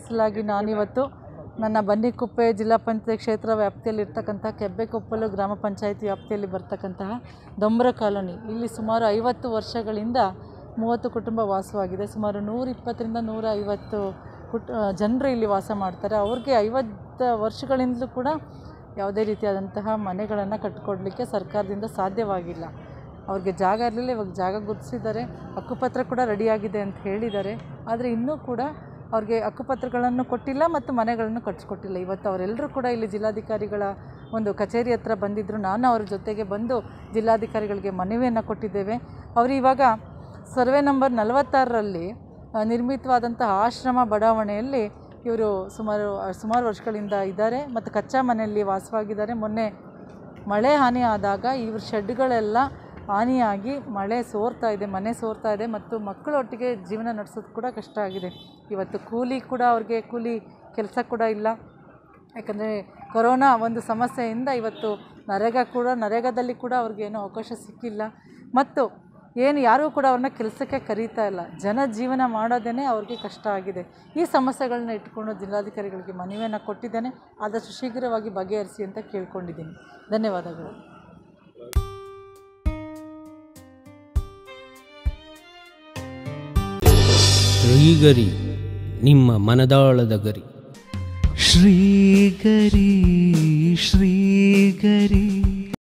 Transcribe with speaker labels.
Speaker 1: ಮೀಸಲಾಗಿ ನಾನಿವತ್ತು ನನ್ನ ಬನ್ನಿಕುಪ್ಪೆ ಜಿಲ್ಲಾ ಪಂಚಾಯತ್ ಕ್ಷೇತ್ರ ವ್ಯಾಪ್ತಿಯಲ್ಲಿ ಇರ್ತಕ್ಕಂಥ ಕೆಬ್ಬೆಕೊಪ್ಪಲು ಗ್ರಾಮ ಪಂಚಾಯತಿ ವ್ಯಾಪ್ತಿಯಲ್ಲಿ ಬರ್ತಕ್ಕಂತಹ ದೊಂಬರ ಕಾಲೋನಿ ಇಲ್ಲಿ ಸುಮಾರು ಐವತ್ತು ವರ್ಷಗಳಿಂದ ಮೂವತ್ತು ಕುಟುಂಬ ವಾಸವಾಗಿದೆ ಸುಮಾರು ನೂರ ಇಪ್ಪತ್ತರಿಂದ ನೂರ ಐವತ್ತು ಕುಟ್ ಜನರು ಇಲ್ಲಿ ವಾಸ ಮಾಡ್ತಾರೆ ಅವ್ರಿಗೆ ಐವತ್ತು ವರ್ಷಗಳಿಂದಲೂ ಕೂಡ ಯಾವುದೇ ರೀತಿಯಾದಂತಹ ಮನೆಗಳನ್ನು ಕಟ್ಟಿಕೊಡ್ಲಿಕ್ಕೆ ಸರ್ಕಾರದಿಂದ ಸಾಧ್ಯವಾಗಿಲ್ಲ ಅವ್ರಿಗೆ ಜಾಗ ಇರಲಿಲ್ಲ ಇವಾಗ ಜಾಗ ಗುರುತಿಸಿದ್ದಾರೆ ಹಕ್ಕುಪತ್ರ ಕೂಡ ರೆಡಿಯಾಗಿದೆ ಅಂತ ಹೇಳಿದ್ದಾರೆ ಆದರೆ ಇನ್ನೂ ಕೂಡ ಅವ್ರಿಗೆ ಹಕ್ಕುಪತ್ರಗಳನ್ನು ಕೊಟ್ಟಿಲ್ಲ ಮತ್ತು ಮನೆಗಳನ್ನು ಕಟ್ಟಿಸ್ಕೊಟ್ಟಿಲ್ಲ ಇವತ್ತು ಅವರೆಲ್ಲರೂ ಕೂಡ ಇಲ್ಲಿ ಜಿಲ್ಲಾಧಿಕಾರಿಗಳ ಒಂದು ಕಚೇರಿ ಹತ್ರ ಬಂದಿದ್ದರು ನಾನು ಅವ್ರ ಜೊತೆಗೆ ಬಂದು ಜಿಲ್ಲಾಧಿಕಾರಿಗಳಿಗೆ ಮನವಿಯನ್ನು ಕೊಟ್ಟಿದ್ದೇವೆ ಅವರು ಇವಾಗ ಸರ್ವೆ ನಂಬರ್ ನಲವತ್ತಾರರಲ್ಲಿ ಆ, ನಿರ್ಮಿತವಾದಂತಹ ಆಶ್ರಮ ಬಡಾವಣೆಯಲ್ಲಿ ಇವರು ಸುಮಾರು ಸುಮಾರು ವರ್ಷಗಳಿಂದ ಇದ್ದಾರೆ ಮತ್ತು ಕಚ್ಚಾ ಮನೆಯಲ್ಲಿ ವಾಸವಾಗಿದ್ದಾರೆ ಮೊನ್ನೆ ಮಳೆ ಹಾನಿ ಆದಾಗ ಇವ್ರ ಶೆಡ್ಗಳೆಲ್ಲ ಹಾನಿಯಾಗಿ ಮಳೆ ಸೋರ್ತಾ ಇದೆ ಮನೆ ಸೋರ್ತಾ ಇದೆ ಮತ್ತು ಮಕ್ಕಳೊಟ್ಟಿಗೆ ಜೀವನ ನಡೆಸೋದು ಕೂಡ ಕಷ್ಟ ಆಗಿದೆ ಇವತ್ತು ಕೂಲಿ ಕೂಡ ಅವ್ರಿಗೆ ಕೂಲಿ ಕೆಲಸ ಕೂಡ ಇಲ್ಲ ಯಾಕಂದರೆ ಕೊರೋನಾ ಒಂದು ಸಮಸ್ಯೆಯಿಂದ ಇವತ್ತು ನರೇಗಾ ಕೂಡ ನರೇಗಾದಲ್ಲಿ ಕೂಡ ಅವ್ರಿಗೆ ಏನೂ ಅವಕಾಶ ಸಿಕ್ಕಿಲ್ಲ ಮತ್ತು ಏನು ಯಾರೂ ಕೂಡ ಅವ್ರನ್ನ ಕೆಲಸಕ್ಕೆ ಕರೀತಾ ಇಲ್ಲ ಜನ ಜೀವನ ಮಾಡೋದೇ ಅವ್ರಿಗೆ ಕಷ್ಟ ಆಗಿದೆ ಈ ಸಮಸ್ಯೆಗಳನ್ನ ಇಟ್ಕೊಂಡು ಜಿಲ್ಲಾಧಿಕಾರಿಗಳಿಗೆ ಮನವಿಯನ್ನು ಕೊಟ್ಟಿದ್ದೇನೆ ಆದಷ್ಟು ಶೀಘ್ರವಾಗಿ ಬಗೆಹರಿಸಿ ಅಂತ ಕೇಳ್ಕೊಂಡಿದ್ದೀನಿ ಧನ್ಯವಾದಗಳು
Speaker 2: ಶ್ರೀಗರಿ ನಿಮ್ಮ ಮನದಾಳದ ಗರಿ
Speaker 3: ಶ್ರೀಗರಿ ಶ್ರೀಗರಿ